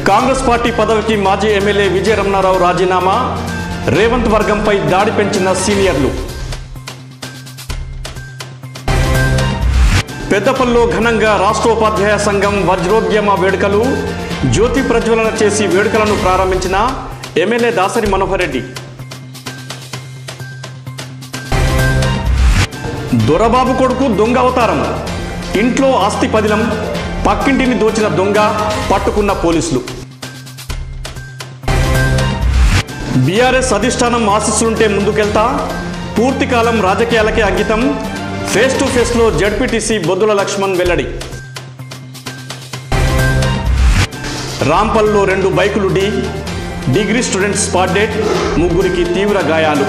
Congress party పదవికి మాజీ MLA విజయ రమణారావు రాజీనామా రేవంత్ వర్గంపై దాడి పెంచిన సీనియర్లు పెద్దపల్లిలో ఘనంగా రాష్ట్రోపాధ్యాయ సంఘం వజ్రోద్యమ వేడుకలు జ్యోతి ప్రజ్వలన చేసి వేడుకలను ప్రారంభించిన ఎమ్మెల్యే దాసరి మనోహర్ రెడ్డి దొరబాబు కొడుకు దొంగ అవతారం ఇంట్లో ఆస్తి పదిలం పక్కింటిని దోచిన దొంగ పట్టుకున్న పోలీసులు బీఆర్ఎస్ అధిష్టానం ఆశిస్తుంటే ముందుకెళ్తా పూర్తి కాలం రాజకీయాలకే అంకితం ఫేస్ టు ఫేస్లో జడ్పీటీసీ బొద్దుల లక్ష్మణ్ వెల్లడి రాంపల్లో రెండు బైకులు ఢీ డిగ్రీ స్టూడెంట్స్ స్పాట్ డెడ్ ముగ్గురికి తీవ్ర గాయాలు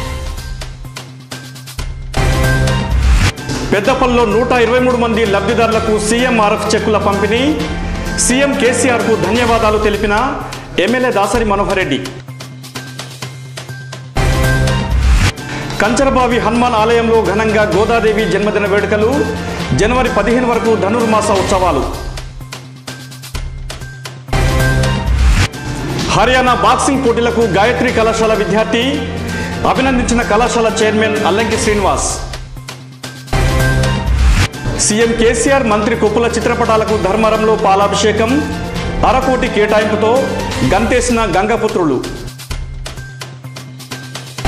పెద్దపల్లిలో నూట ఇరవై మూడు మంది లబ్ధిదారులకు సీఎంఆర్ఎఫ్ చెక్కుల పంపిణీ సీఎం కేసీఆర్కు ధన్యవాదాలు తెలిపిన ఎమ్మెల్యే దాసరి మనోహర్ రెడ్డి కంచరబావి హనుమాన్ ఆలయంలో ఘనంగా గోదాదేవి జన్మదిన వేడుకలు జనవరి పదిహేను వరకు ధనుర్మాస ఉత్సవాలు హర్యానా బాక్సింగ్ పోటీలకు గాయత్రి కళాశాల విద్యార్థి అభినందించిన కళాశాల chairman Allanki Srinivas CM KCR మంత్రి కొప్పుల చిత్రపటాలకు ధర్మవరంలో పాలాభిషేకం అరకోటి కేటాయింపుతో గంతేసిన గంగపుత్రులు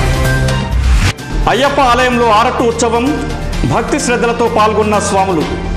అయ్యప్ప ఆలయంలో ఆరట్టు ఉత్సవం భక్తి శ్రద్ధలతో పాల్గొన్న స్వాములు